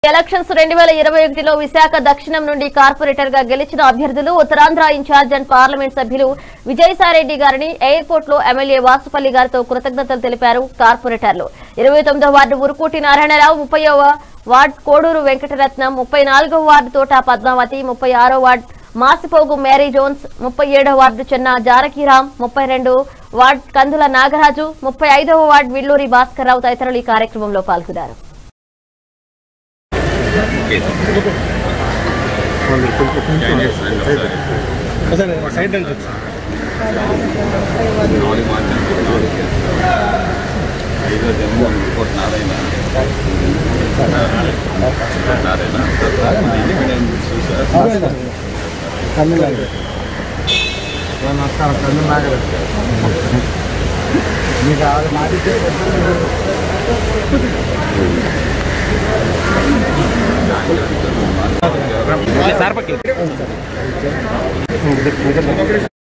elections రెండు వేల ఇరవై ఒకటిలో విశాఖ దక్షిణం నుండి కార్పొరేటర్ గా గెలిచిన అభ్యర్థులు ఉత్తరాంధ్ర ఇన్ఛార్జ్ అండ్ పార్లమెంట్ సభ్యులు విజయసాయిరెడ్డి గారిని ఎయిర్పోర్ట్ లో ఎమ్మెల్యే వాసుపల్లి గారితో కృతజ్ఞతలు తెలిపారు కార్పొరేటర్లు ఇరవై తొమ్మిదో వార్డు ఉరుకోటి నారాయణరావు ముప్పైవ వార్డు కోడూరు వెంకటరత్నం ముప్పై నాలుగవ వార్డు తోట పద్మావతి ముప్పై ఆరో వార్డు మాసిపోగు మేరీ జోన్స్ ముప్పై ఏడవ వార్డు చెన్న జానకిరామ్ ముప్పై రెండు వార్డు కందుల నాగరాజు ముప్పై ఐదవ వార్డు విల్లూరి భాస్కర్ రావు తదితరులు ఈ కార్యక్రమంలో పాల్గొన్నారు సైడ్ అంటే ఐదో జన్మ ఇంకోటి నారాయణ నారాయణ ఇండిపెండెంట్ చూసారు తమిళనాడు నమస్కారం తమిళనాడు మీకు అది మాటితే సార్